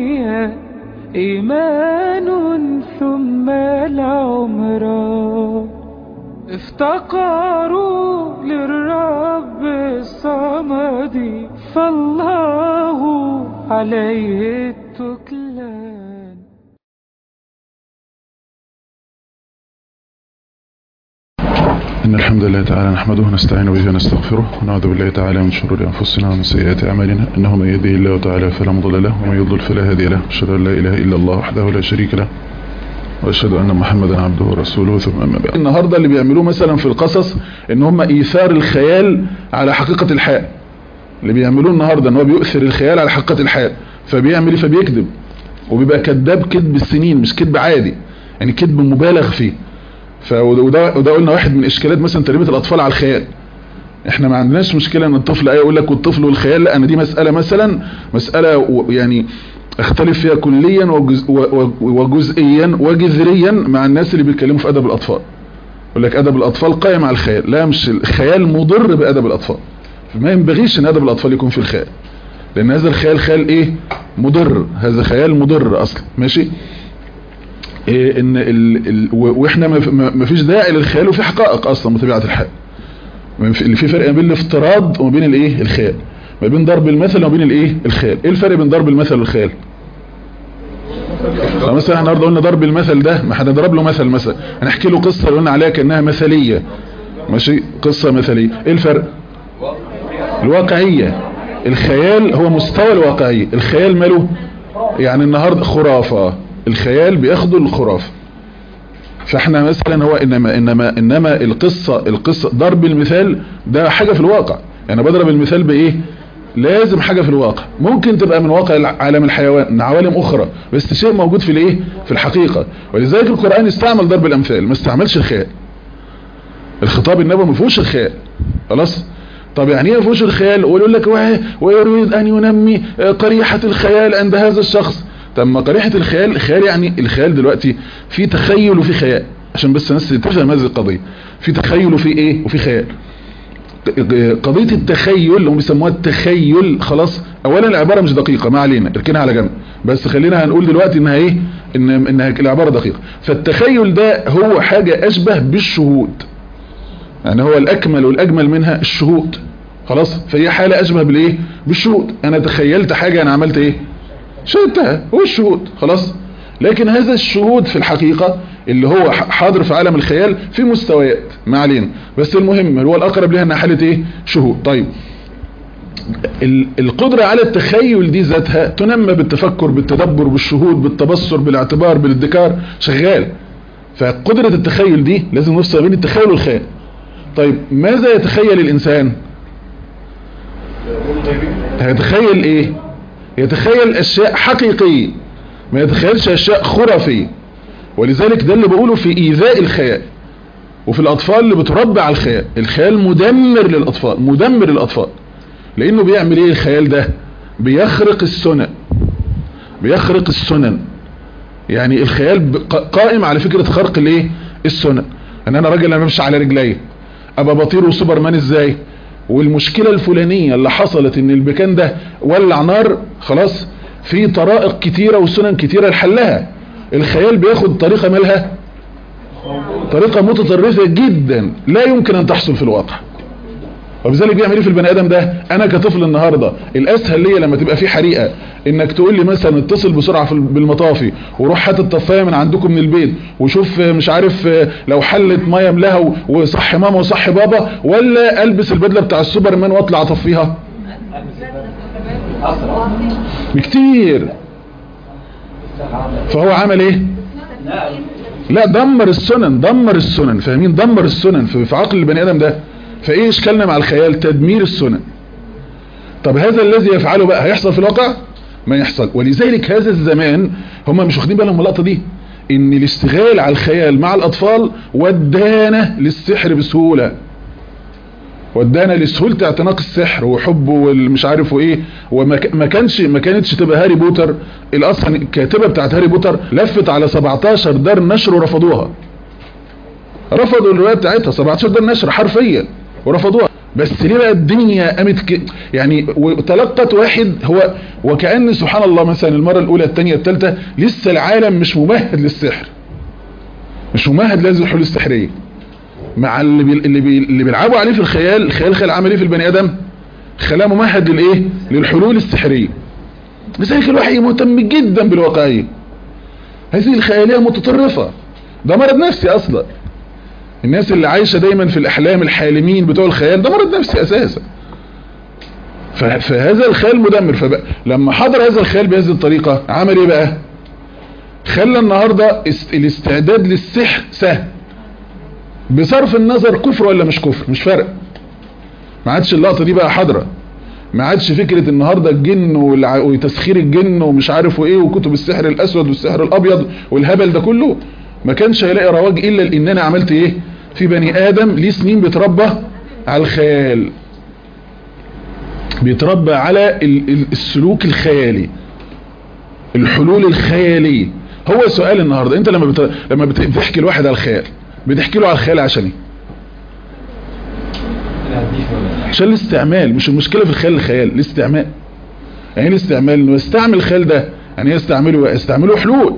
الدنيا إيمان ثم العمر افتقروا للرب الصمد فالله عليه التكلان إن الحمد لله تعالى نحمده ونستعين به ونستغفره ونعوذ بالله تعالى من شرور أنفسنا ومن سيئات أعمالنا إنه من يهده الله تعالى فلا مضل له ومن يضلل فلا هادي له أشهد أن لا إله إلا الله وحده لا شريك له وأشهد أن محمدا عبده ورسوله ثم أما بعد النهاردة اللي بيعملوه مثلا في القصص إن هم إيثار الخيال على حقيقة الحال اللي بيعملوه النهاردة إن هو بيؤثر الخيال على حقيقة الحال فبيعمل إيه فبيكذب وبيبقى كذاب كذب السنين مش كذب عادي يعني كذب مبالغ فيه فوده وده قلنا واحد من اشكالات مثلا تربيه الاطفال على الخيال احنا ما عندناش مشكله ان الطفل ايه يقول لك والطفل والخيال لا انا دي مساله مثلا مساله و- يعني اختلف فيها كليا وجز و- و- وجزئيا وجذريا مع الناس اللي بيتكلموا في ادب الاطفال يقول لك ادب الاطفال قائم على الخيال لا مش الخيال مضر بادب الاطفال فما ينبغيش ان ادب الاطفال يكون في الخيال لان هذا الخيال خيال ايه مضر هذا خيال مضر اصلا ماشي إيه ان ال ال و- واحنا ما ف- ما ما فيش داعي للخيال وفي حقائق اصلا بطبيعه الحال ما في- اللي في فرق ما بين الافتراض وما بين الايه الخيال ما بين ضرب المثل وما بين الايه الخيال ايه الفرق بين ضرب المثل والخيال لو مثلا احنا النهارده قلنا ضرب المثل ده ما هنضرب له مثل مثلا هنحكي له قصه اللي قلنا عليها كانها مثليه ماشي قصه مثليه ايه الفرق الواقعيه الخيال هو مستوى الواقعيه الخيال ماله يعني النهارده خرافه الخيال بياخدوا الخرافه فاحنا مثلا هو انما انما انما القصه القصه ضرب المثال ده حاجه في الواقع يعني بضرب المثال بايه لازم حاجه في الواقع ممكن تبقى من واقع عالم الحيوان من عوالم اخرى بس شيء موجود في الايه في الحقيقه ولذلك القران استعمل ضرب الامثال ما استعملش الخيال الخطاب النبوي ما فيهوش الخيال خلاص طب يعني ايه ما فيهوش الخيال ويقول لك "واه- ويريد ان ينمي آه، قريحه الخيال عند هذا الشخص طب ما قريحه الخيال خيال يعني الخيال دلوقتي في تخيل وفي خيال عشان بس الناس تفهم هذه القضيه في تخيل وفي ايه وفي خيال قضيه التخيل اللي هم بيسموها التخيل خلاص اولا العباره مش دقيقه ما علينا اركنها على جنب بس خلينا هنقول دلوقتي انها ايه ان انها العباره دقيقه فالتخيل ده هو حاجه اشبه بالشهود يعني هو الاكمل والاجمل منها الشهود خلاص فهي حالة اشبه بالايه بالشهود انا تخيلت حاجة انا عملت ايه شهدتها هو الشهود خلاص لكن هذا الشهود في الحقيقة اللي هو ح- حاضر في عالم الخيال في مستويات ما علينا بس المهم هو الاقرب لها انها حالة ايه شهود طيب ال- القدرة على التخيل دي ذاتها تنمى بالتفكر بالتدبر بالشهود بالتبصر بالاعتبار بالادكار شغال فقدرة التخيل دي لازم نفصل بين التخيل والخيال طيب ماذا يتخيل الإنسان هيتخيل ايه يتخيل اشياء حقيقية ما يتخيلش اشياء خرافية ولذلك ده اللي بقوله في ايذاء الخيال وفي الاطفال اللي بتربى على الخيال الخيال مدمر للاطفال مدمر للاطفال لانه بيعمل ايه الخيال ده بيخرق السنن بيخرق السنن يعني الخيال ب- ق- قائم على فكرة خرق الايه السنن ان انا راجل انا بمشي على رجلي ابقى بطير وسوبرمان ازاي والمشكلة الفلانية اللي حصلت ان المكان ده ولع نار خلاص في طرائق كتيرة وسنن كتيرة لحلها الخيال بياخد طريقة مالها طريقة متطرفة جدا لا يمكن ان تحصل في الواقع وبذلك بيعمل ايه في البني ادم ده انا كطفل النهارده الاسهل ليا لما تبقى في حريقه انك تقول لي مثلا اتصل بسرعه في بالمطافي وروح هات الطفايه من عندكم من البيت وشوف آه، مش عارف آه، لو حلت ميه املاها و- وصح ماما وصح بابا ولا البس البدله بتاع السوبرمان واطلع اطفيها بكتير فهو عمل ايه لا دمر السنن دمر السنن فاهمين دمر السنن في في عقل البني ادم ده فايه اشكالنا مع الخيال تدمير السنن طب هذا الذي يفعله بقى هيحصل في الواقع ما يحصل ولذلك هذا الزمان هم مش واخدين بالهم من اللقطه دي ان الاشتغال على الخيال مع الاطفال ودانا للسحر بسهوله ودانا لسهوله اعتناق السحر وحبه والمش عارف وايه وما ك- ما كانش ما كانتش تبقى هاري بوتر الاصلا الكاتبه بتاعت هاري بوتر لفت على 17 دار نشر ورفضوها رفضوا الروايه بتاعتها 17 دار نشر حرفيا ورفضوها بس ليه بقى الدنيا قامت ك... يعني وتلقت واحد هو وكأن سبحان الله مثلا المرة الأولى الثانية الثالثة لسه العالم مش ممهد للسحر مش ممهد لهذه الحلول السحرية مع اللي بي... اللي, بي... اللي بيلعبوا عليه في الخيال الخيال الخيال عمل ايه في البني آدم خلاه ممهد للايه للحلول السحرية لذلك الواحد مهتم جدا بالواقعية هذه الخيالية متطرفة ده مرض نفسي اصلا الناس اللي عايشة دايما في الاحلام الحالمين بتوع الخيال ده مرض نفسي اساسا فهذا الخيال مدمر فلما حضر هذا الخيال بهذه الطريقة عمل ايه بقى خلى النهاردة الاستعداد للسحر سهل بصرف النظر كفر ولا مش كفر مش فرق ما عادش اللقطة دي بقى حاضرة ما عادش فكرة النهاردة الجن وتسخير الجن ومش عارف وايه وكتب السحر الاسود والسحر الابيض والهبل ده كله ما كانش هيلاقي رواج الا لان انا عملت ايه في بني ادم ليه سنين بيتربى على الخيال بيتربى على السلوك الخيالي الحلول الخيالية هو سؤال النهاردة انت لما بت... لما بتحكي لواحد على الخيال بتحكي له على الخيال عشان ايه عشان الاستعمال مش المشكلة في الخيال الخيال الاستعمال يعني الاستعمال انه يستعمل الخيال ده يعني يستعمله يستعمله حلول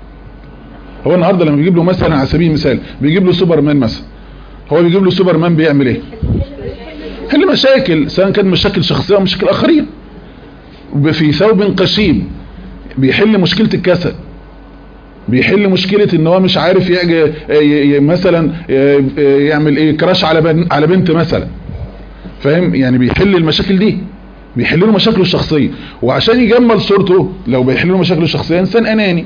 هو النهاردة لما بيجيب له مثلا على سبيل المثال بيجيب له سوبرمان مثلا هو بيجيب له سوبرمان بيعمل ايه حل مشاكل سواء كانت مشاكل شخصية او مشاكل اخرين في ثوب قشيم بيحل مشكلة الكسل بيحل مشكلة ان هو مش عارف مثلا يعمل ايه كراش على على بنت مثلا فاهم يعني بيحل المشاكل دي بيحل له مشاكله الشخصية وعشان يجمل صورته لو بيحل له مشاكله الشخصية انسان اناني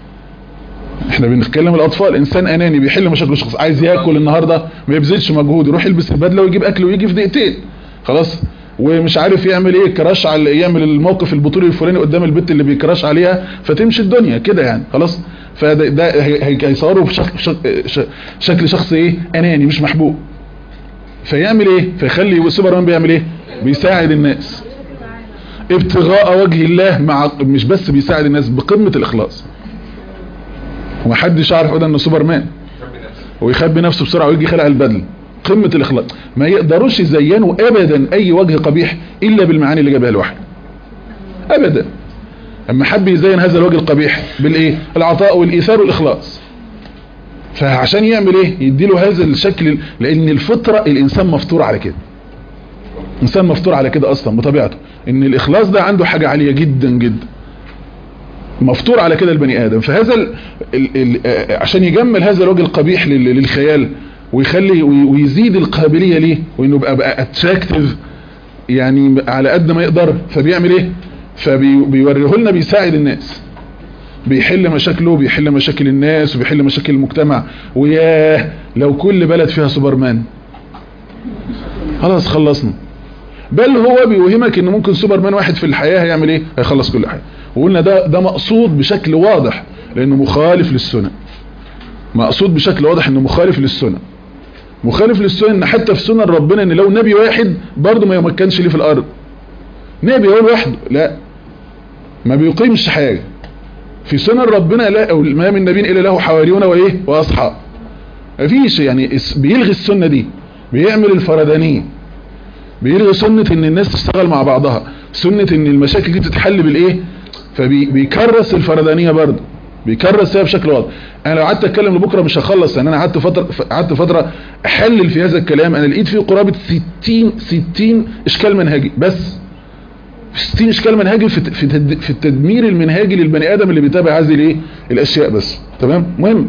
احنا بنتكلم الاطفال انسان اناني بيحل مشاكله الشخصية عايز ياكل النهاردة ما يبذلش مجهود يروح يلبس البدلة ويجيب اكل ويجي في دقيقتين خلاص ومش عارف يعمل ايه كراش على يعمل الموقف البطولي الفلاني قدام البنت اللي بيكراش عليها فتمشي الدنيا كده يعني خلاص فده ده هيصوره بشكل شكل شخص ايه اناني مش محبوب فيعمل ايه فيخلي سوبرمان بيعمل ايه بيساعد الناس ابتغاء وجه الله مع مش بس بيساعد الناس بقمة الاخلاص ومحدش يعرف ده انه سوبرمان ويخبي نفسه بسرعة ويجي خلع البدل قمة الاخلاص ما يقدروش يزينوا ابدا اي وجه قبيح الا بالمعاني اللي جابها الواحد ابدا اما حب يزين هذا الوجه القبيح بالايه العطاء والايثار والاخلاص فعشان يعمل ايه يديله هذا الشكل لان الفطرة الانسان مفطور على كده انسان مفطور على كده اصلا بطبيعته ان الاخلاص ده عنده حاجة عالية جدا جدا مفطور على كده البني ادم فهذا ال ال ال عشان يجمل هذا الوجه القبيح للخيال ويخلي ويزيد القابلية ليه وانه بقى بقى اتراكتيف يعني على قد ما يقدر فبيعمل ايه فبيوريه لنا بيساعد الناس بيحل مشاكله بيحل مشاكل الناس وبيحل مشاكل المجتمع وياه لو كل بلد فيها سوبرمان خلاص خلصنا بل هو بيوهمك ان ممكن سوبرمان واحد في الحياة هيعمل ايه هيخلص كل حاجة وقلنا ده ده مقصود بشكل واضح لانه مخالف للسنة مقصود بشكل واضح انه مخالف للسنة مخالف للسنة ان حتى في سنن ربنا ان لو نبي واحد برضه ما يمكنش ليه في الارض نبي هو لوحده لا ما بيقيمش حاجة في سنن ربنا لا او ما من نبي الا له حواريون وايه واصحاب مفيش يعني بيلغي السنة دي بيعمل الفردانية بيلغي سنة ان الناس تشتغل مع بعضها سنة ان المشاكل دي بتتحل بالايه فبيكرس الفردانية برضه بيكرس فيها بشكل واضح انا لو قعدت اتكلم لبكره مش هخلص لان انا قعدت فتره قعدت فتره احلل في هذا الكلام انا لقيت فيه قرابه 60 60 اشكال منهجي بس 60 اشكال منهجي في في التدمير المنهجي للبني ادم اللي بيتابع هذه الايه الاشياء بس تمام مهم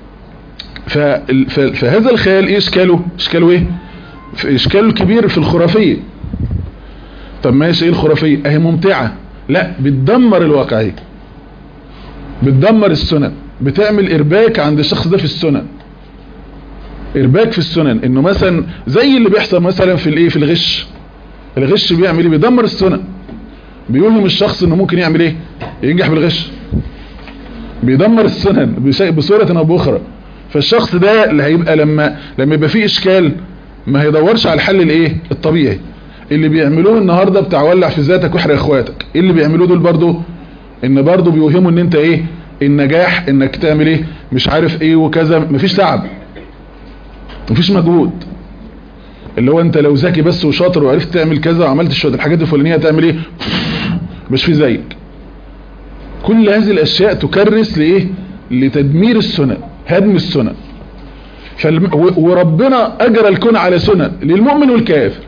فهذا الخيال ايه اشكاله اشكاله ايه اشكاله كبير في الخرافيه طب ماشي ايه الخرافيه اهي ممتعه لا بتدمر الواقعيه بتدمر السنن بتعمل ارباك عند الشخص ده في السنن ارباك في السنن انه مثلا زي اللي بيحصل مثلا في الايه في الغش الغش بيعمل ايه بيدمر السنن بيوهم الشخص انه ممكن يعمل ايه ينجح بالغش بيدمر السنن بصورة او باخرى فالشخص ده اللي هيبقى لما لما يبقى فيه اشكال ما هيدورش على الحل الايه الطبيعي اللي بيعملوه النهاردة بتاع ولع في ذاتك واحرق اخواتك ايه اللي بيعملوه دول برضو ان برضو بيوهموا ان انت ايه النجاح انك تعمل ايه مش عارف ايه وكذا مفيش تعب مفيش مجهود اللي هو انت لو ذكي بس وشاطر وعرفت تعمل كذا وعملت شويه الحاجات الفلانيه هتعمل ايه مش في زيك كل هذه الاشياء تكرس لايه لتدمير السنن هدم السنن فالم... وربنا اجرى الكون على سنن للمؤمن والكافر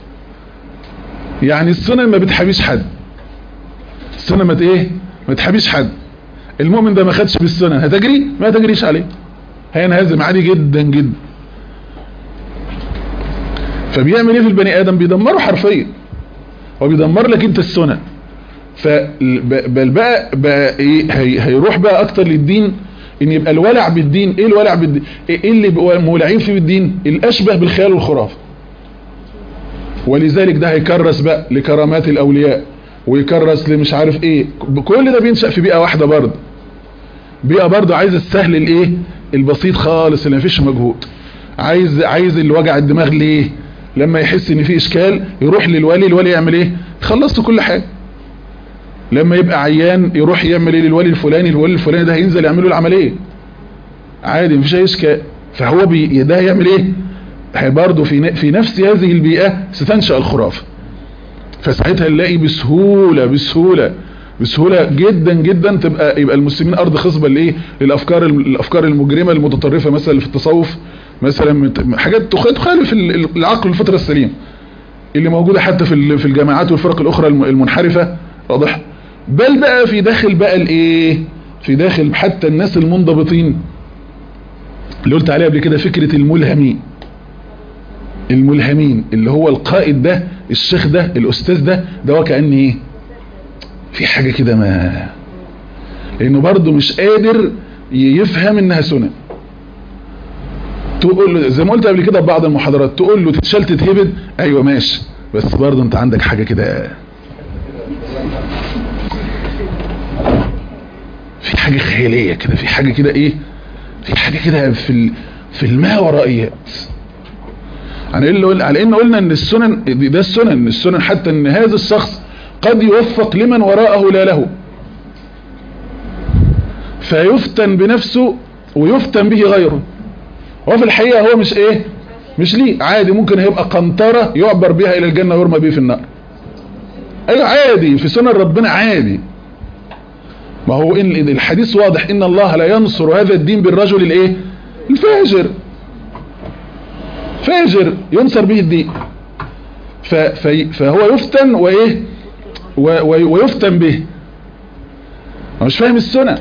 يعني السنن ما بتحبيش حد السنن ما ايه ما تحبيش حد المؤمن ده ما خدش بالسنن هتجري ما تجريش عليه هينهزم عادي جدا جدا فبيعمل ايه في البني ادم بيدمره حرفيا هو بيدمر لك انت السنن فبل بقى, بقى إيه هي هيروح بقى اكتر للدين ان يبقى الولع بالدين ايه الولع بالدين ايه اللي مولعين فيه بالدين الاشبه بالخيال والخرافه ولذلك ده هيكرس بقى لكرامات الاولياء ويكرس لمش عارف ايه كل ده بينشأ في بيئة واحدة برضه بيئة برضه عايز السهل الايه البسيط خالص اللي مفيش مجهود عايز عايز اللي وجع الدماغ ليه لما يحس ان في اشكال يروح للولي الولي يعمل ايه خلصت كل حاجة لما يبقى عيان يروح يعمل ايه للولي الفلاني الولي الفلاني ده هينزل يعمل له العمليه عادي مفيش اي اشكال فهو بي ده يعمل ايه هي برضه في في نفس هذه البيئه ستنشا الخرافه فساعتها نلاقي بسهوله بسهوله بسهوله جدا جدا تبقى يبقى المسلمين ارض خصبه لايه للافكار الافكار المجرمه المتطرفه مثلا في التصوف مثلا حاجات تخالف العقل والفطره السليم اللي موجوده حتى في في الجامعات والفرق الاخرى المنحرفه واضح بل بقى في داخل بقى الايه في داخل حتى الناس المنضبطين اللي قلت عليها قبل كده فكره الملهمين الملهمين اللي هو القائد ده الشيخ ده الاستاذ ده ده وكأن ايه في حاجة كده ما لانه برضه مش قادر يفهم انها سنة تقول له زي ما قلت قبل كده في بعض المحاضرات تقول له تتشال تتهبد ايوه ماشي بس برضه انت عندك حاجة كده في حاجة خيالية كده في حاجة كده ايه في حاجة كده في في الماورائيات على ان على ان قلنا ان السنن ده السنن السنن حتى ان هذا الشخص قد يوفق لمن وراءه لا له فيفتن بنفسه ويفتن به غيره وفي الحقيقة هو مش ايه مش ليه عادي ممكن هيبقى قنطرة يعبر بها الى الجنة ويرمى به في النار ايوه عادي في سنن ربنا عادي ما هو إن الحديث واضح ان الله لا ينصر هذا الدين بالرجل الايه الفاجر فاجر ينصر به الدين فهو يفتن وايه ويفتن به مش فاهم السنن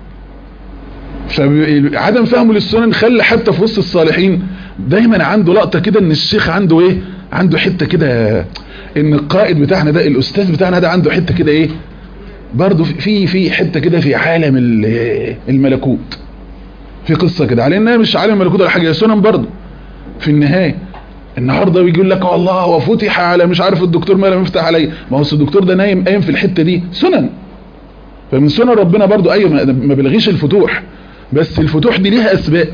فعدم فهمه للسنن خلى حتى في وسط الصالحين دايما عنده لقطة كده ان الشيخ عنده ايه عنده حتة كده ان القائد بتاعنا ده الاستاذ بتاعنا ده عنده حتة كده ايه برضه في في حتة كده في عالم الملكوت في قصة كده على انها مش عالم الملكوت ولا حاجة سنن برضه في النهاية النهاردة بيقول لك والله وفتح على مش عارف الدكتور ما لم يفتح علي ما هو الدكتور ده نايم قايم في الحتة دي سنن فمن سنن ربنا برضو ايوه ما بلغيش الفتوح بس الفتوح دي ليها اسباب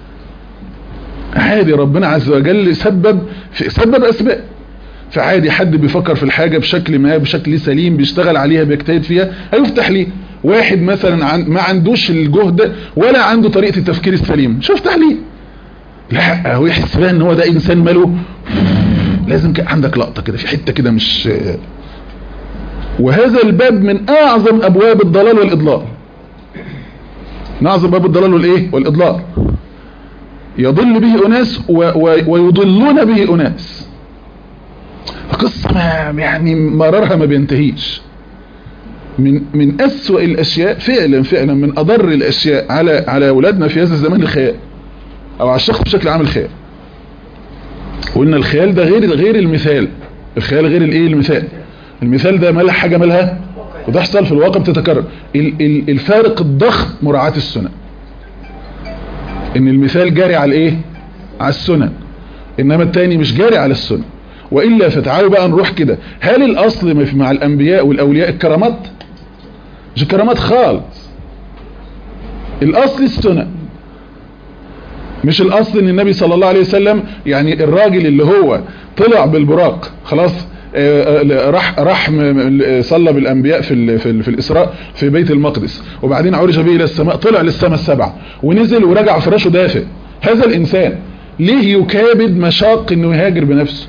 عادي ربنا عز وجل سبب في سبب اسباب فعادي حد بيفكر في الحاجة بشكل ما بشكل سليم بيشتغل عليها بيجتهد فيها هيفتح ليه واحد مثلا عن ما عندوش الجهد ولا عنده طريقة التفكير السليم شو افتح ليه لا هو يحس بقى ان هو ده انسان ماله لازم عندك لقطة كده في حتة كده مش وهذا الباب من اعظم ابواب الضلال والاضلال من اعظم باب الضلال والايه والاضلال يضل به اناس و... و... ويضلون به اناس قصة ما يعني مرارها ما بينتهيش من من اسوأ الاشياء فعلا فعلا من اضر الاشياء على على اولادنا في هذا الزمان الخيال او على الشخص بشكل عام الخيال وان الخيال ده غير غير المثال الخيال غير الايه المثال المثال ده مالها حاجة مالها وتحصل في الواقع بتتكرر الفارق الضخم مراعاة السنن ان المثال جاري على الايه على السنن انما التاني مش جاري على السنن وإلا فتعالوا بقى نروح كده هل الأصل مع الأنبياء والأولياء الكرامات مش الكرامات خالص الأصل السنن مش الأصل ان النبي صلى الله عليه وسلم يعني الراجل اللي هو طلع بالبراق خلاص راح راح صلى بالانبياء في في, في الاسراء في بيت المقدس وبعدين عرج به الى السماء طلع للسماء السبع ونزل ورجع فراشه دافئ هذا الانسان ليه يكابد مشاق انه يهاجر بنفسه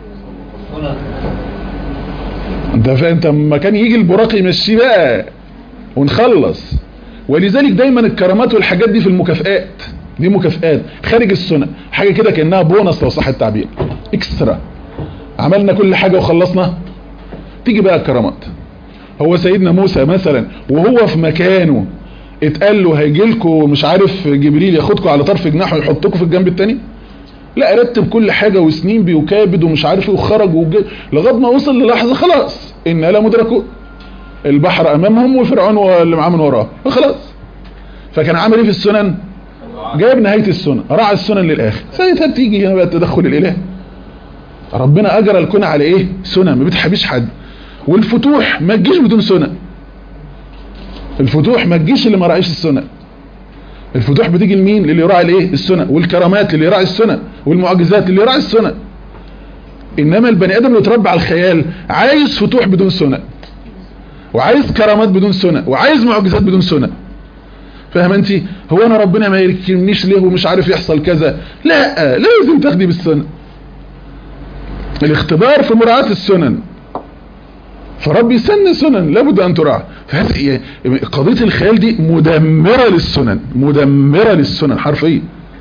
انت فاهم انت لما كان يجي البراق يمشيه بقى ونخلص ولذلك دايما الكرامات والحاجات دي في المكافئات دي مكافئات خارج السنة حاجة كده كأنها بونص لو صح التعبير اكسترا عملنا كل حاجة وخلصنا تيجي بقى الكرامات هو سيدنا موسى مثلا وهو في مكانه اتقال له هيجي لكم مش عارف جبريل ياخدكم على طرف جناحه ويحطكم في الجنب التاني لا رتب كل حاجة وسنين بيكابد ومش عارف ايه وخرج وج... لغايه ما وصل للحظة خلاص إن لا مدركون البحر امامهم وفرعون واللي معاه من وراه خلاص فكان عامل ايه في السنن جايب نهاية السنن راعى السنن للاخر ساعتها بتيجي هنا بقى التدخل الاله ربنا اجرى الكون على ايه سنن ما بتحبيش حد والفتوح ما تجيش بدون سنن الفتوح ما تجيش اللي ما راعيش السنن الفتوح بتيجي لمين للي يراعي الايه السنن والكرامات للي يراعي السنن والمعجزات للي يراعي السنن انما البني ادم اللي اتربى على الخيال عايز فتوح بدون سنن وعايز كرامات بدون سنة وعايز معجزات بدون سنة فاهم انت هو انا ربنا ما يركبنيش ليه ومش عارف يحصل كذا لا لازم تاخدي بالسنة الاختبار في مراعاة السنن فربي سن سنن لابد ان تراعى فهذه قضية الخيال دي مدمرة للسنن مدمرة للسنن حرفيا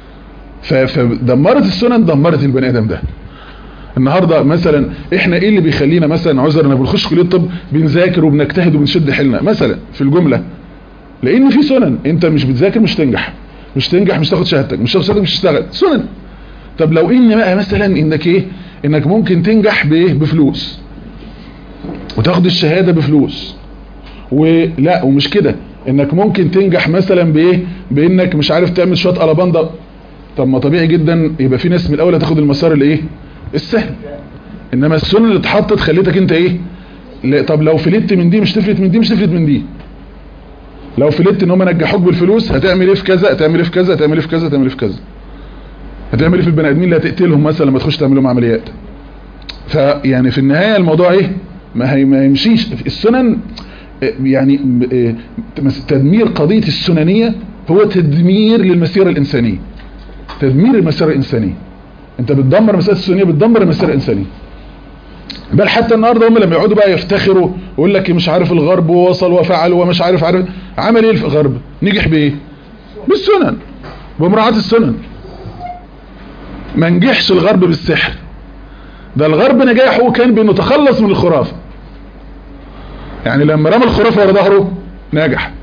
فدمرت السنن دمرت البني ادم ده النهاردة مثلا احنا ايه اللي بيخلينا مثلا عذرنا بنخش كلية الطب بنذاكر وبنجتهد وبنشد حيلنا مثلا في الجملة لان في سنن انت مش بتذاكر مش تنجح مش تنجح مش تاخد شهادتك مش تاخد شهادتك مش تشتغل سنن طب لو ان بقى مثلا انك ايه انك ممكن تنجح بايه بفلوس وتاخد الشهادة بفلوس ولا ومش كده انك ممكن تنجح مثلا بايه بانك مش عارف تعمل شويه قلبانده طب ما طبيعي جدا يبقى في ناس من الاول هتاخد المسار الايه السهل انما السنن اللي اتحطت خليتك انت ايه لا طب لو فلت من دي مش تفلت من دي مش تفلت من دي لو فلت ان هم نجحوك بالفلوس هتعمل ايه في كذا هتعمل ايه في كذا هتعمل ايه في كذا هتعمل ايه في كذا هتعمل ايه في البني ادمين اللي هتقتلهم مثلا لما تخش تعمل لهم عمليات فيعني في النهايه الموضوع ايه ما هي ما يمشيش السنن يعني تدمير قضيه السننيه هو تدمير للمسيره الانسانيه تدمير المسيره الانسانيه انت بتدمر مسألة السنية بتدمر المسيرة الانسانية بل حتى النهاردة هم لما يقعدوا بقى يفتخروا ويقول لك مش عارف الغرب ووصل وفعل ومش عارف عارف عمل ايه الغرب نجح بايه بالسنن بمراعاة السنن ما نجحش الغرب بالسحر ده الغرب نجاحه كان بانه تخلص من الخرافة يعني لما رمى الخرافة ورا ظهره نجح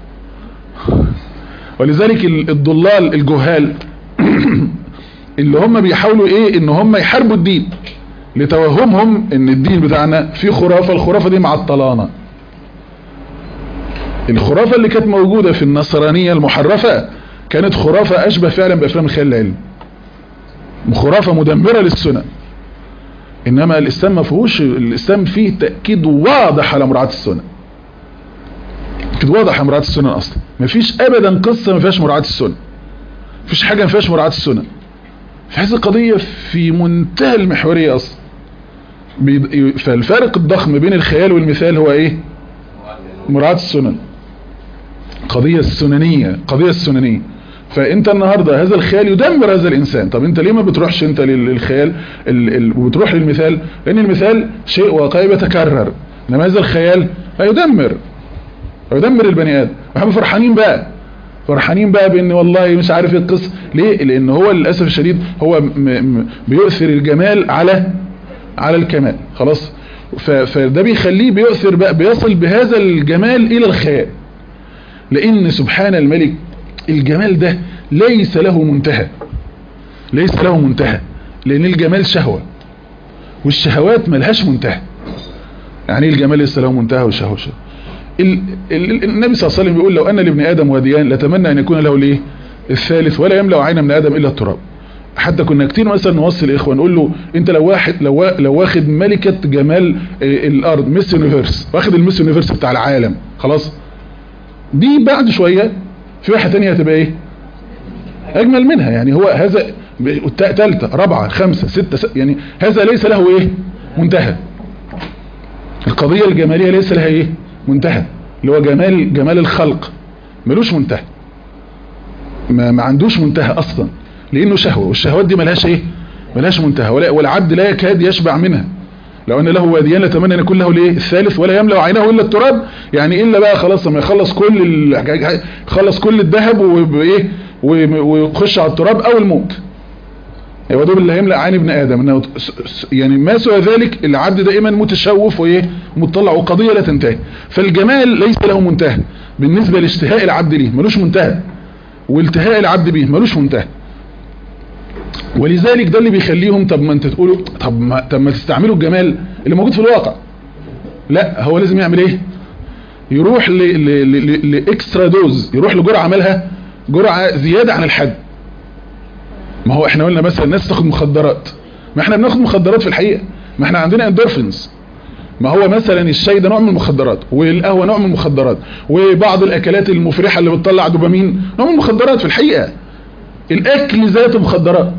ولذلك الضلال الجهال اللي هم بيحاولوا ايه ان هم يحاربوا الدين لتوهمهم ان الدين بتاعنا فيه خرافة الخرافة دي معطلانا الخرافة اللي كانت موجودة في النصرانية المحرفة كانت خرافة اشبه فعلا بافلام الخيال العلمي خرافة مدمرة للسنة انما الاسلام ما فيهوش الاسلام فيه تأكيد واضح على مراعاة السنة تأكيد واضح على مراعاة السنة اصلا ما فيش ابدا قصة ما فيهاش مراعاة السنة مفيش حاجة ما فيهاش مراعاة السنة فهذه القضية في منتهى المحورية اصلا فالفارق الضخم بين الخيال والمثال هو ايه مراعاة السنن قضية السننية قضية السننية فانت النهاردة هذا الخيال يدمر هذا الانسان طب انت ليه ما بتروحش انت للخيال وبتروح للمثال لان المثال شيء واقعي بيتكرر انما هذا الخيال يدمر يدمر البني ادم واحنا فرحانين بقى فرحانين بقى بان والله مش عارف ايه القصه ليه لان هو للاسف الشديد هو م م بيؤثر الجمال على على الكمال خلاص فده بيخليه بيؤثر بقى بيصل بهذا الجمال الى الخيال لان سبحان الملك الجمال ده ليس له منتهى ليس له منتهى لان الجمال شهوة والشهوات ملهاش منتهى يعني ايه الجمال ليس له منتهى والشهوة شهوة النبي صلى الله عليه وسلم بيقول لو ان لابن ادم واديان لتمنى ان يكون له الايه الثالث ولا يملا عين من ادم الا التراب حتى كنا كتير مثلا نوصي الاخوه نقول له انت لو واحد لو لو واخد ملكه جمال الارض ميس يونيفرس واخد الميس يونيفرس بتاع العالم خلاص دي بعد شويه في واحده ثانيه هتبقى ايه اجمل منها يعني هو هذا ثالثه رابعه خمسه سته س... يعني هذا ليس له ايه منتهى القضيه الجماليه ليس لها ايه منتهى اللي هو جمال جمال الخلق ملوش منتهى ما, ما عندوش منتهى اصلا لانه شهوة والشهوات دي ملهاش ايه ملهاش منتهى ولا والعبد لا يكاد يشبع منها لو ان له واديان لتمنى ان يكون له الايه الثالث ولا يملا عينه الا التراب يعني الا بقى خلاص لما يخلص كل ال... يخلص كل الذهب وايه ويخش على التراب او الموت هو ده اللي هيملا عين ابن ادم انه يعني ما سوى ذلك العبد دائما متشوف وايه مطلع وقضيه لا تنتهي فالجمال ليس له منتهى بالنسبه لاشتهاء العبد ليه ملوش منتهى والتهاء العبد به ملوش منتهى ولذلك ده اللي بيخليهم طب ما انت تقولوا طب ما, طب ما تستعملوا الجمال اللي موجود في الواقع لا هو لازم يعمل ايه يروح لاكسترا دوز يروح لجرعه عملها جرعه زياده عن الحد ما هو احنا قلنا مثلا الناس تاخد مخدرات ما احنا بناخد مخدرات في الحقيقه ما احنا عندنا اندورفينز ما هو مثلا الشاي ده نوع من المخدرات والقهوه نوع من المخدرات وبعض الاكلات المفرحه اللي بتطلع دوبامين نوع من المخدرات في الحقيقه الاكل ذاته مخدرات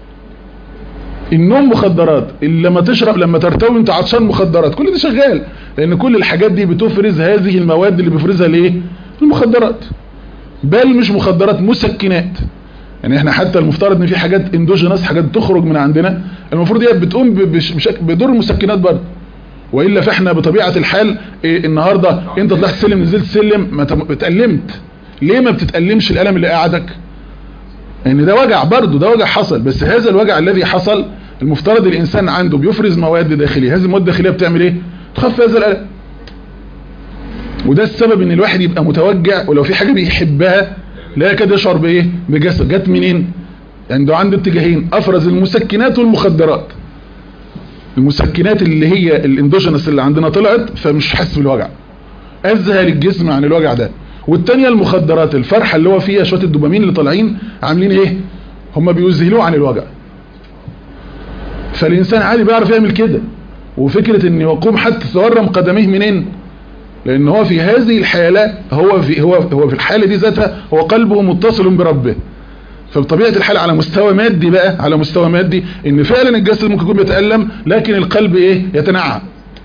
النوم مخدرات لما تشرب لما ترتوي انت عطشان مخدرات كل ده شغال لان كل الحاجات دي بتفرز هذه المواد اللي بيفرزها الايه المخدرات بل مش مخدرات مسكنات يعني احنا حتى المفترض ان في حاجات اندوجينس حاجات تخرج من عندنا المفروض هي بتقوم بدور المسكنات برضه والا فاحنا بطبيعه الحال إيه النهارده انت طلعت سلم نزلت سلم ما اتألمت ليه ما بتتألمش الالم اللي قاعدك ان ده وجع برضه ده وجع حصل بس هذا الوجع الذي حصل المفترض الانسان عنده بيفرز مواد داخليه هذه المواد الداخليه بتعمل ايه تخفف هذا الالم وده السبب ان الواحد يبقى متوجع ولو في حاجه بيحبها لا يكاد يشعر بايه بجسد جت منين عنده عنده اتجاهين افرز المسكنات والمخدرات المسكنات اللي هي الاندوجينس اللي عندنا طلعت فمش حاسس بالوجع اذهل الجسم عن الوجع ده والتانية المخدرات الفرحة اللي هو فيها شوية الدوبامين اللي طالعين عاملين ايه هم بيذهلوه عن الوجع فالانسان عادي بيعرف يعمل كده وفكرة ان يقوم حتى تورم قدميه منين لان هو في هذه الحالة هو في, هو, هو في الحالة دي ذاتها هو قلبه متصل بربه فبطبيعة الحال على مستوى مادي بقى على مستوى مادي ان فعلا الجسد ممكن يكون بيتألم لكن القلب ايه يتنعم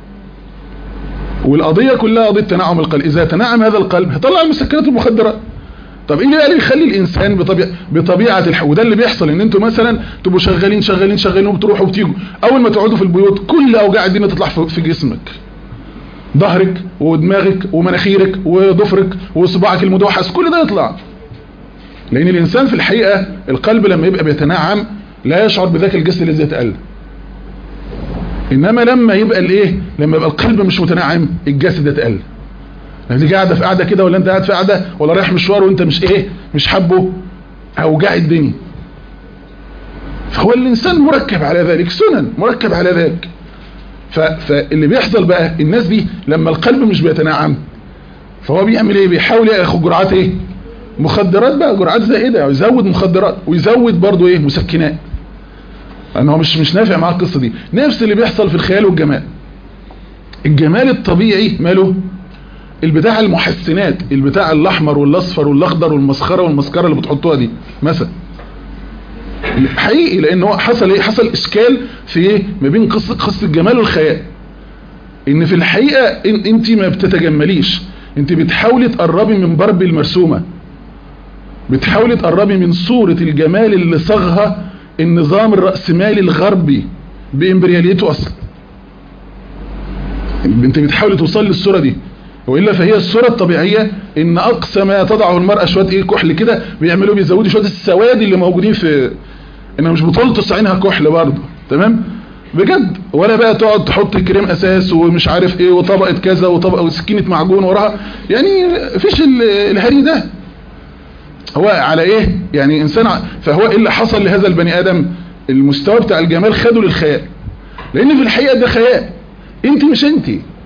والقضية كلها قضية تنعم القلب اذا تنعم هذا القلب هيطلع المسكنات والمخدرات طب ايه اللي يخلي الانسان بطبيعة, بطبيعة الح... وده اللي بيحصل ان انتوا مثلا تبقوا شغالين شغالين شغالين وبتروحوا وبتيجوا اول ما تقعدوا في البيوت كل اوجاع الدنيا تطلع في جسمك ظهرك ودماغك ومناخيرك وضفرك وصباعك المدوحس كل ده يطلع لان الانسان في الحقيقة القلب لما يبقى بيتنعم لا يشعر بذاك الجسد الذي يتألم انما لما يبقى الايه لما يبقى القلب مش متنعم الجسد يتألم انت قاعده في قاعده كده ولا انت قاعد في قاعده ولا رايح مشوار وانت مش ايه مش حابه اوجاع الدنيا فهو الانسان مركب على ذلك سنن مركب على ذلك فاللي بيحصل بقى الناس دي لما القلب مش بيتنعم فهو بيعمل ايه بيحاول ياخد جرعات ايه مخدرات بقى جرعات زائده يزود مخدرات ويزود برضو ايه مسكنات لان هو مش مش نافع معاه القصه دي نفس اللي بيحصل في الخيال والجمال الجمال الطبيعي ماله البتاع المحسنات البتاع الاحمر والاصفر والاخضر والمسخره والمسكره اللي بتحطوها دي مثلا حقيقي لان هو حصل ايه حصل اشكال في ايه ما بين قصه قصه الجمال والخيال ان في الحقيقه إن انت ما بتتجمليش انت بتحاولي تقربي من برب المرسومه بتحاولي تقربي من صوره الجمال اللي صاغها النظام الرأسمالي الغربي بإمبرياليته أصلا انت بتحاولي توصل للصورة دي وإلا فهي الصورة الطبيعية ان اقصى ما تضعه المرأة شوية ايه كحل كده بيعملوا بيزودوا شوية السواد اللي موجودين في انها مش بتلطس عينها كحل برضه تمام بجد ولا بقى تقعد تحط كريم اساس ومش عارف ايه وطبقة كذا وطبقة وسكينة معجون وراها يعني فيش الهري ده هو على ايه يعني انسان ع... فهو ايه اللي حصل لهذا البني ادم المستوى بتاع الجمال خده للخيال لان في الحقيقة ده خيال انت مش انت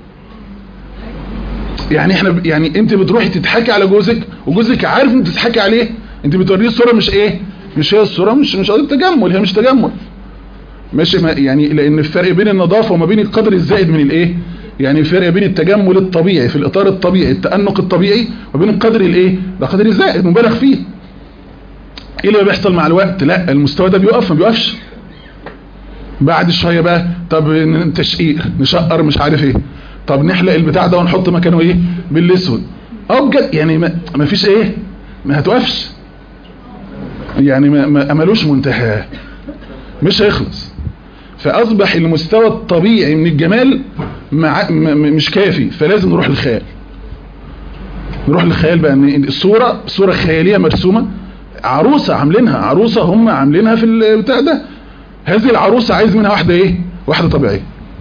يعني احنا ب... يعني انت بتروحي تضحكي على جوزك وجوزك عارف انت تضحكي عليه انت بتوريه الصورة مش ايه مش هي الصورة مش مش قضيه تجمل هي مش تجمل ماشي ما يعني لان الفرق بين النظافة وما بين القدر الزائد من الايه يعني الفرق بين التجمل الطبيعي في الاطار الطبيعي التأنق الطبيعي وبين القدر الايه ده قدر الزائد مبالغ فيه ايه اللي بيحصل مع الوقت لا المستوى ده بيقف ما بيقفش بعد شوية بقى طب تشقيق نشقر مش عارف ايه طب نحلق البتاع ده ونحط مكانه ايه بالاسود اه بجد يعني ما, ما فيش ايه ما هتوقفش يعني ما, ما ملوش منتهى مش هيخلص فاصبح المستوى الطبيعي من الجمال مع م- م- مش كافي فلازم نروح للخيال نروح للخيال بقى ان الصوره صوره خياليه مرسومه عروسه عاملينها عروسه هم عاملينها في البتاع ده هذه العروسه عايز منها واحده ايه واحده طبيعيه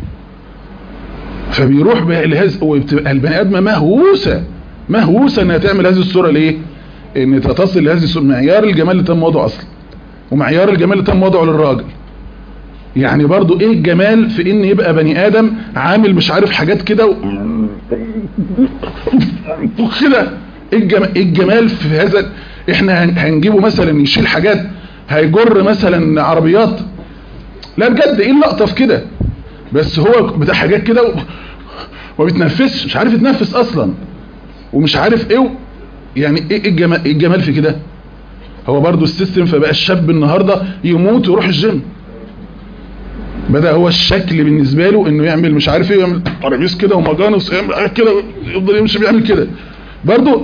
فبيروح بقى لهذا وبتبقى البني ادمه مهووسه مهووسه انها تعمل هذه الصوره ليه ان تصل لهذه الصوره معيار الجمال اللي تم وضعه اصلا ومعيار الجمال اللي تم وضعه للراجل يعني برضو ايه الجمال في ان يبقى بني ادم عامل مش عارف حاجات كده و... وكده ايه الجمال, إيه الجمال في هذا احنا هن- هنجيبه مثلا يشيل حاجات هيجر مثلا عربيات لا بجد ايه اللقطه في كده بس هو بتاع حاجات كده و... وما بيتنفسش مش عارف يتنفس اصلا ومش عارف ايه و... يعني ايه الجمال, إيه الجمال في كده هو برضو السيستم فبقى الشاب النهاردة يموت ويروح الجيم بدأ هو الشكل بالنسبة له انه يعمل مش عارف ايه يعمل قرابيس كده ومجانس يعمل كده يفضل يمشي بيعمل كده برضو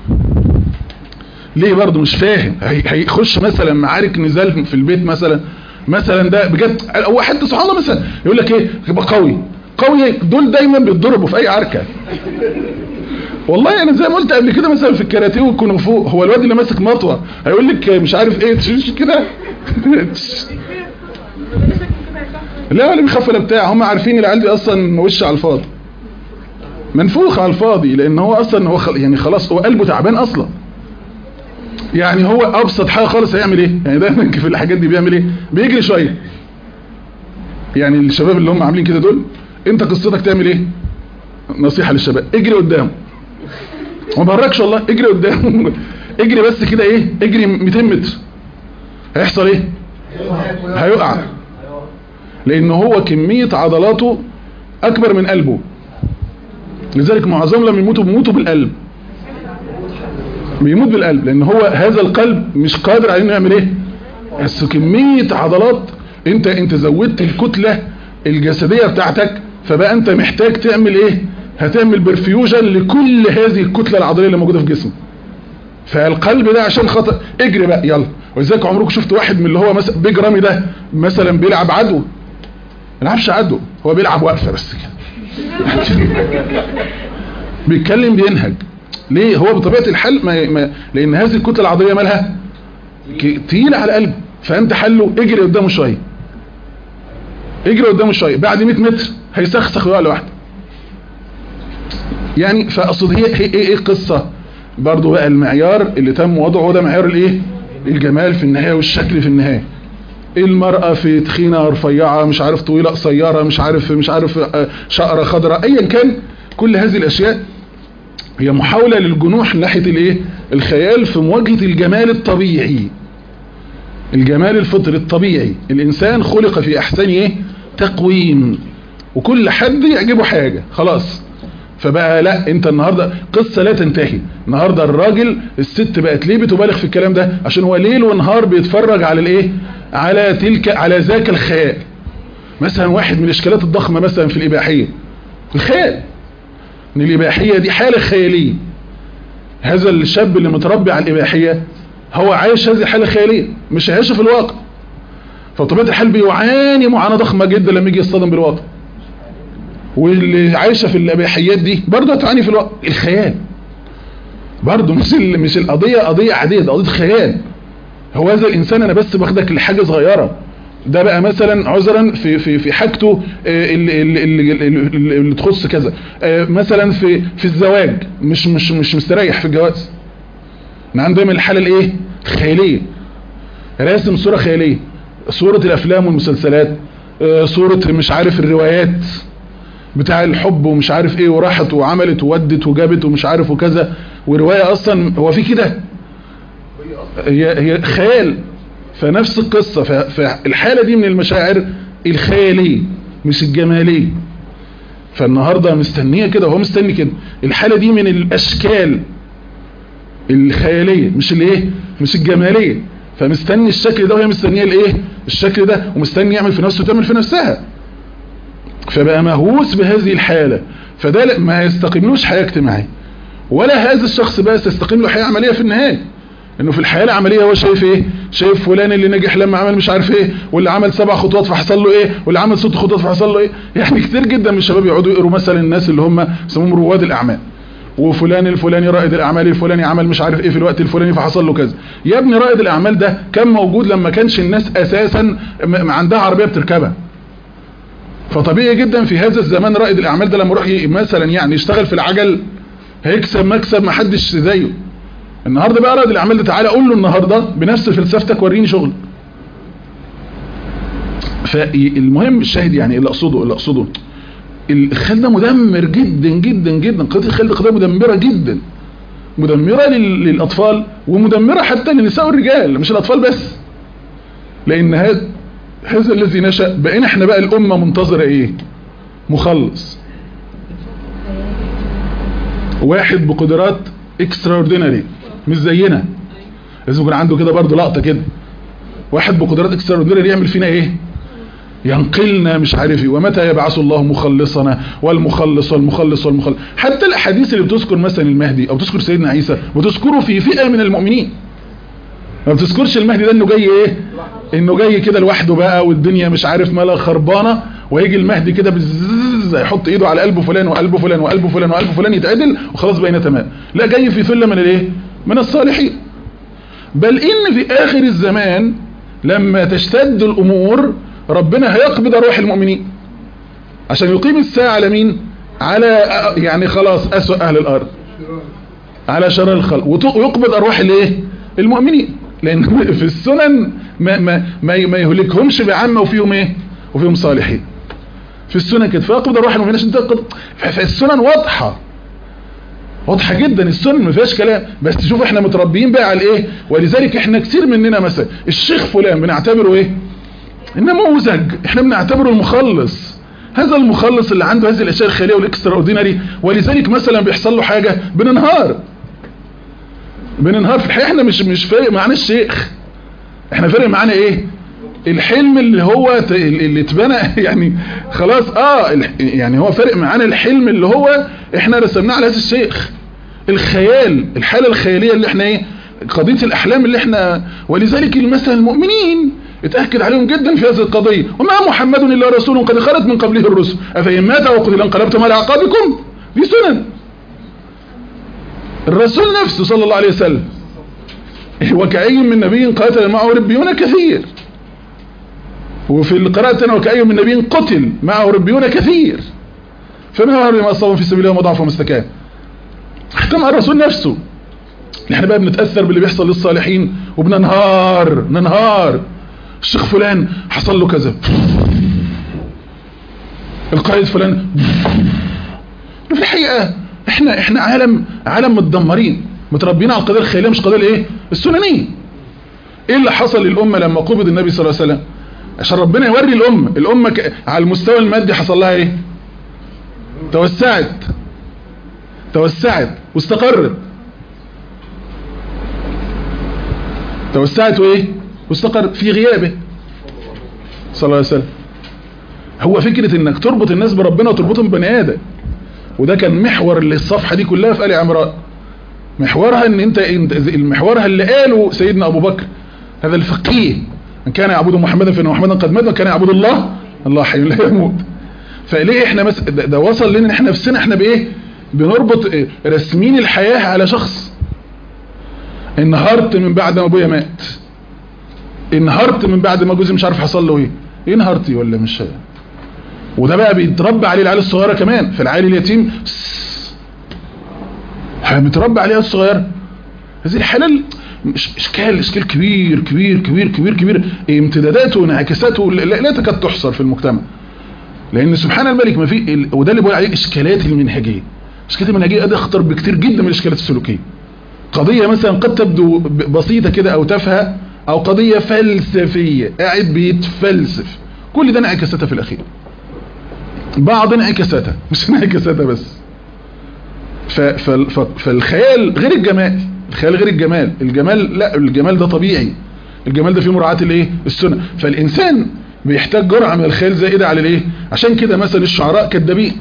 ليه برضو مش فاهم هي- هيخش مثلا معارك نزال في البيت مثلا مثلا ده بجد هو حتى سبحان الله مثلا يقول لك ايه يبقى قوي قوي دول دايما بيتضربوا في اي عركه والله انا زي ما قلت قبل كده مثلا في الكاراتيه والكونغ فو هو الواد اللي ماسك مطوه هيقول لك مش عارف ايه تشيش كده لا ولا بيخاف ولا بتاع هم عارفين العيال دي اصلا وش على الفاضي منفوخ على الفاضي لان هو اصلا هو خل... يعني خلاص هو قلبه تعبان اصلا يعني هو ابسط حاجه خالص هيعمل ايه يعني دايما في الحاجات دي بيعمل ايه بيجري شويه يعني الشباب اللي هم عاملين كده دول انت قصتك تعمل ايه نصيحه للشباب اجري قدامه ما بهرجش والله اجري قدامه اجري بس كده ايه اجري 200 متر هيحصل ايه هيقع لان هو كمية عضلاته اكبر من قلبه لذلك معظمهم لما يموتوا بيموتوا بالقلب بيموت بالقلب لان هو هذا القلب مش قادر على انه يعمل ايه بس كمية عضلات انت انت زودت الكتلة الجسدية بتاعتك فبقى انت محتاج تعمل ايه هتعمل برفيوجن لكل هذه الكتلة العضلية اللي موجودة في جسمك فالقلب ده عشان خاطر اجري بقى يلا ولذلك عمركم شفت واحد من اللي هو مثلا بيج رامي ده مثلا بيلعب عدو ما بيلعبش عدو هو بيلعب وقفه بس كده بيتكلم بينهج ليه هو بطبيعه الحال ما ما لان هذه الكتله العضليه مالها ك- تقيله على القلب فانت حله اجري قدامه شويه اجري قدامه شويه بعد 100 متر هيسخسخ ويقع لوحده يعني فاقصد هي هي ايه ايه القصه برضو بقى المعيار اللي تم وضعه ده معيار الايه الجمال في النهايه والشكل في النهايه المرأة في تخينة رفيعة مش عارف طويلة قصيرة مش عارف مش عارف آه، شقرة خضراء ايا كان كل هذه الاشياء هي محاولة للجنوح ناحية الايه الخيال في مواجهة الجمال الطبيعي الجمال الفطري الطبيعي الانسان خلق في احسن ايه تقويم وكل حد يعجبه حاجة خلاص فبقى لا انت النهاردة قصة لا تنتهي النهاردة الراجل الست بقت ليه بتبالغ في الكلام ده عشان هو ليل ونهار بيتفرج على الايه على تلك على ذاك الخيال مثلا واحد من الاشكالات الضخمة مثلا في الاباحية الخيال ان الاباحية دي حالة خيالية هذا الشاب اللي متربي على الاباحية هو عايش هذه الحالة خيالية مش عايشها في الواقع فطبيعة الحال بيعاني معاناة ضخمة جدا لما يجي يصطدم بالواقع واللي عايشة في الاباحيات دي برضه هتعاني في الواقع الخيال برضه مش ال- مش القضية قضية عادية ده قضية خيال هو هذا الانسان انا بس باخدك لحاجة صغيرة ده بقى مثلا عذرا في في في حاجته آه، اللي, اللي, اللي, اللي, اللي تخص كذا آه، مثلا في في الزواج مش مش مش مستريح في الجواز انا عندي دايما الحاله الايه خياليه راسم صوره خياليه صوره الافلام والمسلسلات آه، صوره مش عارف الروايات بتاع الحب ومش عارف ايه وراحت وعملت وودت وجابت ومش عارف وكذا وروايه اصلا هو في كده هي هي خيال فنفس القصة ف- فالحالة دي من المشاعر الخيالية مش الجمالية فالنهاردة مستنية كده وهو مستني كده الحالة دي من الأشكال الخيالية مش الايه مش الجمالية فمستني الشكل ده وهي مستنية الايه الشكل ده ومستني يعمل في نفسه وتعمل في نفسها فبقى مهووس بهذه الحالة فده لا- ما يستقيملوش حياة اجتماعية ولا هذا الشخص بقى تستقيم له حياة عملية في النهاية انه في الحياة العملية هو شايف ايه شايف فلان اللي نجح لما عمل مش عارف ايه واللي عمل سبع خطوات فحصل له ايه واللي عمل ست خطوات فحصل له ايه يعني كتير جدا من الشباب يقعدوا يقروا مثلا الناس اللي هم يسموهم رواد الاعمال وفلان الفلاني رائد الاعمال الفلاني عمل مش عارف ايه في الوقت الفلاني فحصل له كذا يا ابني رائد الاعمال ده كان موجود لما كانش الناس اساسا عندها عربيه بتركبها فطبيعي جدا في هذا الزمان رائد الاعمال ده لما يروح مثلا يعني يشتغل في العجل هيكسب مكسب ما حدش زيه النهارده بقى رائد الاعمال ده تعالى قول له النهارده بنفس فلسفتك وريني شغل فالمهم الشاهد يعني اللي اقصده اللي اقصده الخيال ده مدمر جدا جدا جدا قضيه الخيال دي قضيه مدمره جدا مدمره للاطفال ومدمره حتى للنساء والرجال مش الاطفال بس لان هذا هذا الذي نشا بقينا احنا بقى الامه منتظره ايه مخلص واحد بقدرات اكسترا اوردينري مش زينا لازم يكون عنده كده برضه لقطه كده واحد بقدرات اكسترا اوردينري يعمل فينا ايه ينقلنا مش عارف ايه ومتى يبعث الله مخلصنا والمخلص والمخلص والمخلص حتى الاحاديث اللي بتذكر مثلا المهدي او تذكر سيدنا عيسى بتذكره في فئه من المؤمنين ما بتذكرش المهدي ده انه جاي ايه انه جاي كده لوحده بقى والدنيا مش عارف مالها خربانه ويجي المهدي كده بزز يحط ايده على قلب فلان وقلب فلان وقلب فلان وقلب فلان يتعدل وخلاص بقينا تمام لا جاي في ثله من الايه من الصالحين بل ان في اخر الزمان لما تشتد الامور ربنا هيقبض روح المؤمنين عشان يقيم الساعة على مين على يعني خلاص أسوأ أهل الأرض على شر الخلق ويقبض أرواح الايه المؤمنين لأن في السنن ما, ما, ما, ما يهلكهمش بعامة وفيهم ايه وفيهم صالحين في السنن كده فيقبض أرواح المؤمنين عشان تقبض فالسنن واضحة واضحة جدا السنن ما فيهاش كلام بس تشوف احنا متربيين بقى على ايه ولذلك احنا كتير مننا مثلا الشيخ فلان بنعتبره ايه النموذج احنا بنعتبره المخلص هذا المخلص اللي عنده هذه الاشياء الخياليه والاكسترا اوردينري ولذلك مثلا بيحصل له حاجه بننهار بننهار في الحقيقه احنا مش مش فارق معانا الشيخ احنا فارق معانا ايه الحلم اللي هو اللي اتبنى يعني خلاص اه يعني هو فارق معانا الحلم اللي هو احنا رسمناه على هذا الشيخ الخيال الحاله الخياليه اللي احنا ايه قضيه الاحلام اللي احنا ولذلك مثلا المؤمنين اتأكد عليهم جدا في هذه القضية وما محمد إلا رسول قد خلت من قبله الرسل أفإن مات أو قتل انقلبتم على أعقابكم دي سنن الرسول نفسه صلى الله عليه وسلم وكأي من نبي قاتل معه ربيون كثير وفي القراءة وكأي من نبي قتل معه ربيون كثير فما هو لما أصابهم في سبيل الله وضعف ومستكان حتى مع الرسول نفسه احنا بقى بنتأثر باللي بيحصل للصالحين وبننهار ننهار الشيخ فلان حصل له كذا القائد فلان في الحقيقة احنا احنا عالم عالم متدمرين متربيين على القضيه الخياليه مش القضيه الايه السننيه ايه اللي حصل للامه لما قبض النبي صلى الله عليه وسلم عشان ربنا يوري الامه الامه ك... على المستوى المادي حصل لها ايه توسعت توسعت واستقرت توسعت وايه واستقر في غيابه صلى الله عليه وسلم هو فكرة انك تربط الناس بربنا وتربطهم بني ادم وده كان محور اللي الصفحة دي كلها في آل عمران محورها ان انت المحورها اللي قاله سيدنا ابو بكر هذا الفقيه من كان يعبد محمدا فان محمدا قد مات وكان يعبد الله الله حي لا يموت فليه احنا مس... ده, ده وصل لنا احنا نفسنا احنا بايه بنربط رسمين الحياة على شخص انهارت من بعد ما ابويا مات انهارت من بعد ما جوزي مش عارف حصل له ايه ايه انهارتي ولا مش وده بقى بيتربى عليه العيال الصغيره كمان في العيال اليتيم بيتربى عليها الصغيره هذه الحلال مش اشكال اشكال كبير كبير كبير كبير كبير امتداداته وانعكاساته لا, لا تكاد تحصر في المجتمع لان سبحان الملك ما في وده اللي بقول عليه اشكالات المنهجيه الاشكالات المنهجيه ده اخطر بكتير جدا من الاشكالات السلوكيه قضيه مثلا قد تبدو بسيطه كده او تافهه او قضية فلسفية قاعد بيتفلسف كل ده انعكاساتها في الاخير بعض انعكاساتها مش انعكاساتها بس ف ف ف فالخيال غير الجمال الخيال غير الجمال الجمال لا الجمال ده طبيعي الجمال ده فيه مراعاة الايه السنة فالانسان بيحتاج جرعة من الخيال زائدة على الايه عشان كده مثلا الشعراء كدابين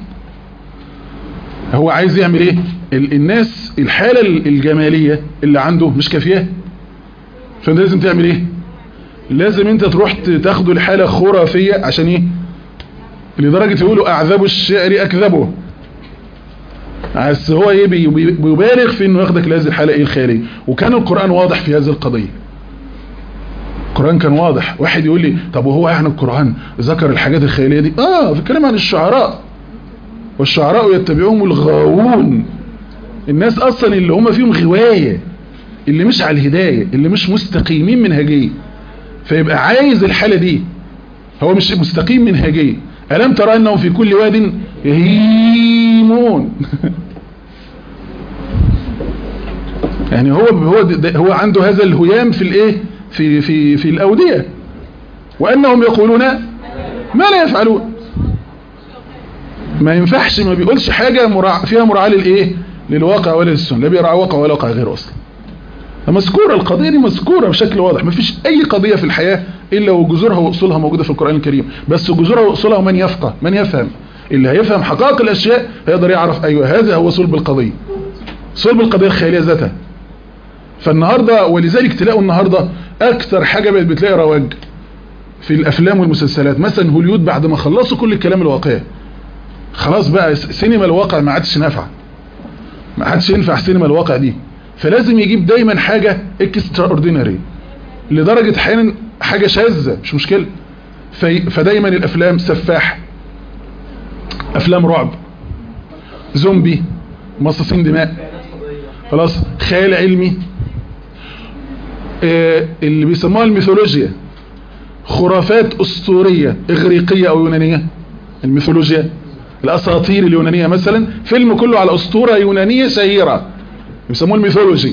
هو عايز يعمل ايه الناس الحالة الجمالية اللي عنده مش كافياه فانت لازم تعمل ايه لازم انت تروح تاخده لحالة خرافية عشان ايه لدرجة يقولوا اعذب الشعر اكذبه بس هو ايه بي- بي- بيبالغ في انه ياخدك لهذه الحالة ايه الخيالية وكان القرآن واضح في هذه القضية القرآن كان واضح واحد يقول لي طب وهو يعني القرآن ذكر الحاجات الخيالية دي اه في الكلام عن الشعراء والشعراء يتبعهم الغاوون الناس اصلا اللي هم فيهم غواية اللي مش على الهداية اللي مش مستقيمين منهجية فيبقى عايز الحالة دي هو مش مستقيم منهجية ألم ترى أنهم في كل واد يهيمون يعني هو هو ده- هو عنده هذا الهيام في الايه في في في الأودية وأنهم يقولون ما لا يفعلون ما ينفعش ما بيقولش حاجة مراع فيها مراعاة للايه للواقع ولا للسنة لا بيراعي واقع ولا واقع غيره اصلا مذكورة القضية دي مذكورة بشكل واضح ما فيش اي قضية في الحياة الا وجذورها واصولها موجودة في القرآن الكريم بس جذورها واصولها من يفقه من يفهم اللي هيفهم حقائق الاشياء هيقدر يعرف ايوه هذا هو صلب القضية صلب القضية الخيالية ذاتها فالنهاردة ولذلك تلاقوا النهاردة اكتر حاجة بقت بتلاقي رواج في الافلام والمسلسلات مثلا هوليود بعد ما خلصوا كل الكلام الواقعي خلاص بقى سينما الواقع ما عادش نافعه ما عادش ينفع سينما الواقع دي فلازم يجيب دايما حاجة اكسترا اوردينري لدرجة احيانا حاجة شاذة مش مشكلة في فدايما الافلام سفاح افلام رعب زومبي مصاصين دماء خلاص خيال علمي آه اللي بيسموها الميثولوجيا خرافات اسطورية اغريقية او يونانية الميثولوجيا الاساطير اليونانية مثلا فيلم كله على اسطورة يونانية شهيرة يسموه الميثولوجي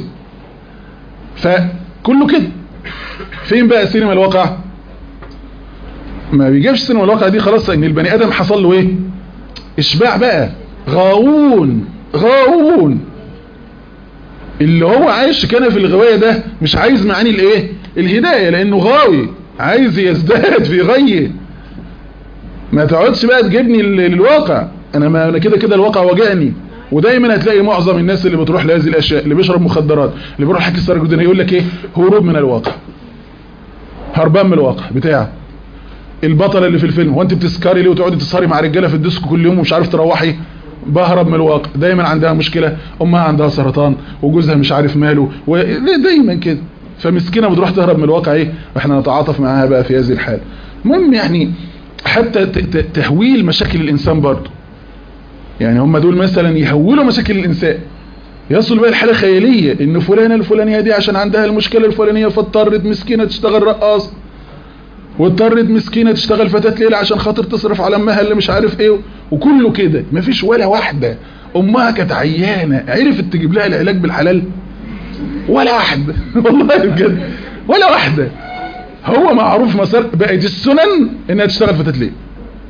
فكله كده فين بقى سينما الواقع ما بيجيبش سينما الواقع دي خلاص ان البني ادم حصل له ايه اشباع بقى غاوون غاوون اللي هو عايش كان في الغواية ده مش عايز معاني الايه الهداية لانه غاوي عايز يزداد في غيه ما تقعدش بقى تجيبني للواقع انا ما انا كده كده الواقع واجعني ودايما هتلاقي معظم الناس اللي بتروح لهذه الاشياء اللي بيشرب مخدرات اللي بيروح حكي السرقه الجديده يقول لك ايه هروب من الواقع هربان من الواقع بتاعه البطله اللي في الفيلم هو انت بتسكري ليه وتقعدي تسهري مع رجاله في الديسكو كل يوم ومش عارف تروحي بهرب من الواقع دايما عندها مشكله امها عندها سرطان وجوزها مش عارف ماله ودايما كده فمسكينه بتروح تهرب من الواقع ايه واحنا نتعاطف معاها بقى في هذه الحاله المهم يعني حتى تهويل مشاكل الانسان برضه يعني هم دول مثلا يهولوا مشاكل الانسان يصل بقى الحاله خياليه ان فلانه الفلانيه دي عشان عندها المشكله الفلانيه فاضطرت مسكينه تشتغل رقاص واضطرت مسكينه تشتغل فتاه ليل عشان خاطر تصرف على امها اللي مش عارف ايه وكله كده مفيش ولا واحده امها كانت عيانه عرفت تجيب لها العلاج بالحلال ولا واحده والله بجد ولا واحده هو معروف مسار بقت السنن انها تشتغل فتاه ليل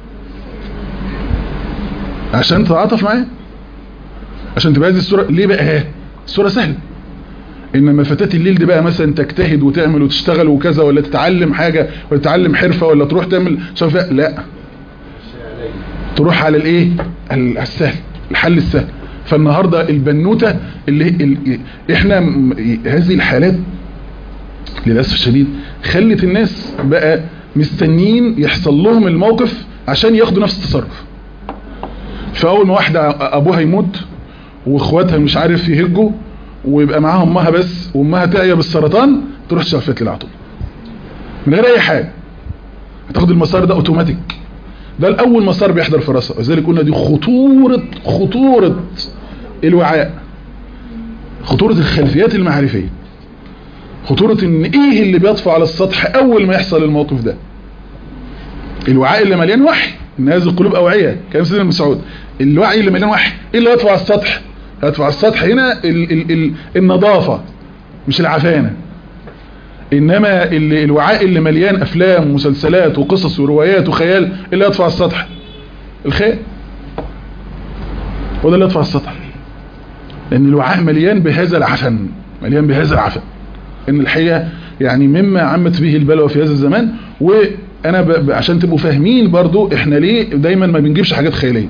عشان تتعاطف معاه عشان تبقى هذه الصورة ليه بقى الصورة سهلة انما فتاة الليل دي بقى مثلا تجتهد وتعمل وتشتغل وكذا ولا تتعلم حاجة ولا تتعلم حرفة ولا تروح تعمل شوف لا تروح على الايه السهل الحل السهل فالنهاردة البنوتة اللي, اللي احنا هذه الحالات للأسف الشديد خلت الناس بقى مستنيين يحصل لهم الموقف عشان ياخدوا نفس التصرف فاول ما واحدة ابوها يموت واخواتها مش عارف يهجوا ويبقى معاها امها بس وامها تعيا بالسرطان تروح تشفت لي طول من غير اي حاجة هتاخد المسار ده اوتوماتيك ده الاول مسار بيحضر في راسها لذلك قلنا دي خطورة خطورة الوعاء خطورة الخلفيات المعرفية خطورة ان ايه اللي بيطفى على السطح اول ما يحصل الموقف ده الوعاء اللي مليان وحي ان هذه القلوب اوعية كلام سيدنا ابن مسعود الوعي اللي مليان وحي ايه اللي يطفى على السطح يطفى على السطح هنا ال ال ال النظافة مش العفانة انما ال الوعاء اللي مليان افلام ومسلسلات وقصص وروايات وخيال ايه اللي يطفى على السطح الخيال وده اللي يطفى على السطح لان الوعاء مليان بهذا العفن مليان بهذا العفن ان الحقيقة يعني مما عمت به البلوى في هذا الزمان وانا ب... عشان تبقوا فاهمين برضو احنا ليه دايما ما بنجيبش حاجات خيالية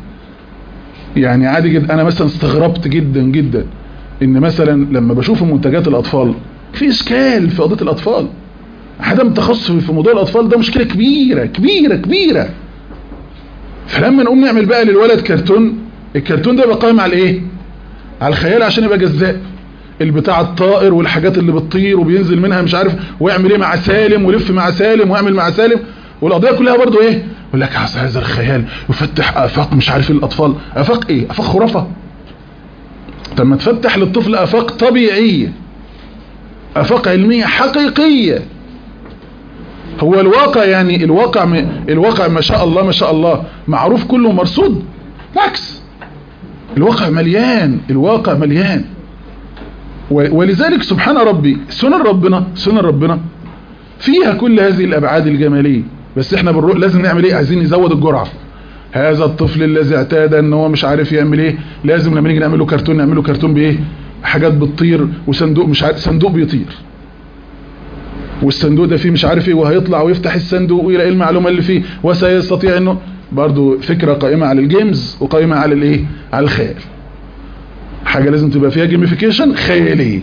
يعني عادي جدا انا مثلا استغربت جدا جدا ان مثلا لما بشوف منتجات الاطفال في اشكال في قضيه الاطفال عدم تخصص في موضوع الاطفال ده مشكله كبيره كبيره كبيره فلما نقوم نعمل بقى للولد كرتون الكرتون ده يبقى قائم على ايه على الخيال عشان يبقى جذاب البتاع الطائر والحاجات اللي بتطير وبينزل منها مش عارف ويعمل ايه مع سالم ولف مع سالم ويعمل مع سالم والقضيه كلها برضو ايه يقول لك عسى هذا الخيال يفتح افاق مش عارف الاطفال افاق ايه افاق خرافه طب ما تفتح للطفل افاق طبيعيه افاق علميه حقيقيه هو الواقع يعني الواقع م... الواقع ما شاء الله ما شاء الله معروف كله مرصود بالعكس الواقع مليان الواقع مليان و... ولذلك سبحان ربي سنن ربنا سنن ربنا فيها كل هذه الابعاد الجماليه بس احنا بنروح لازم نعمل ايه عايزين نزود الجرعه هذا الطفل الذي اعتاد ان هو مش عارف يعمل ايه لازم لما نيجي نعمل له كرتون نعمل له كرتون بايه حاجات بتطير وصندوق مش عارف صندوق بيطير والصندوق ده فيه مش عارف ايه وهيطلع ويفتح الصندوق ويلاقي المعلومه اللي فيه وسيستطيع انه برضو فكره قائمه على الجيمز وقائمه على الايه على الخيال حاجه لازم تبقى فيها جيميفيكيشن خياليه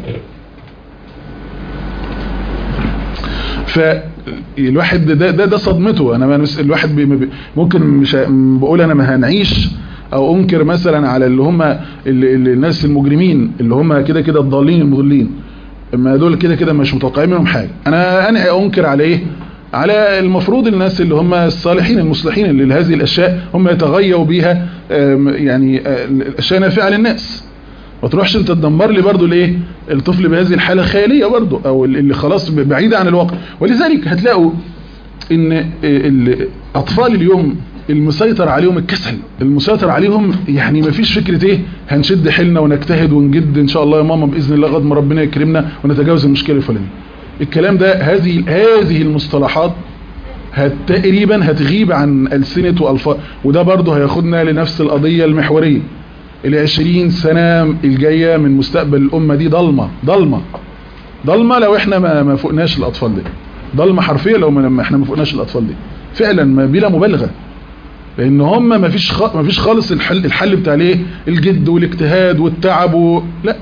فالواحد ده ده, ده صدمته انا ما الواحد بي ممكن مش بقول انا ما هنعيش او انكر مثلا على اللي هم اللي اللي الناس المجرمين اللي هم كده كده الضالين المضلين اما دول كده كده مش متوقعين منهم حاجه انا انا انكر على ايه على المفروض الناس اللي هم الصالحين المصلحين اللي لهذه الاشياء هم يتغيروا بيها يعني الاشياء نافعه للناس ما تروحش انت تدمر لي برضو الايه الطفل بهذه الحاله الخياليه برضو او اللي خلاص بعيده عن الواقع ولذلك هتلاقوا ان الاطفال اليوم المسيطر عليهم الكسل المسيطر عليهم يعني ما فيش فكرة ايه هنشد حيلنا ونجتهد ونجد ان شاء الله يا ماما باذن الله غد ما ربنا يكرمنا ونتجاوز المشكله الفلانيه الكلام ده هذه هذه المصطلحات هت تقريبا هتغيب عن ألسنة وألفاظ وده برضه هياخدنا لنفس القضية المحورية العشرين سنة الجاية من مستقبل الأمة دي ضلمة ضلمة ضلمة لو احنا ما, ما فوقناش الأطفال دي ضلمة حرفية لو ما احنا ما فوقناش الأطفال دي فعلا بلا مبالغة لان هم ما فيش خ... ما فيش خالص الحل الحل بتاع الايه الجد والاجتهاد والتعب و... لا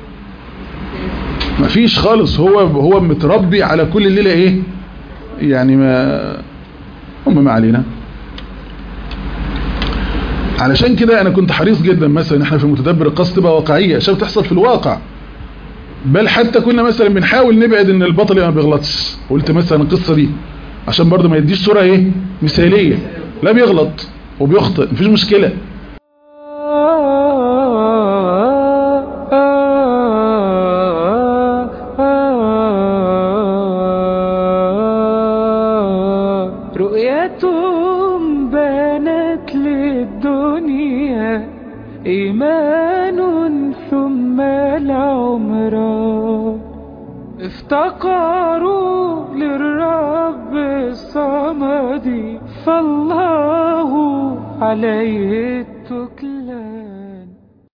ما فيش خالص هو هو متربي على كل الليله ايه يعني ما هم ما علينا علشان كده انا كنت حريص جدا مثلا احنا في المتدبر القصد تبقى واقعيه عشان بتحصل في الواقع بل حتى كنا مثلا بنحاول نبعد ان البطل ما بيغلطش قلت مثلا القصه دي عشان برضه ما يديش صوره ايه مثاليه لا بيغلط وبيخطئ مفيش مشكلة رؤيتهم بانت للدنيا إيمان ثم العمران افتقروا للرب الصمد فالله عليه التكلان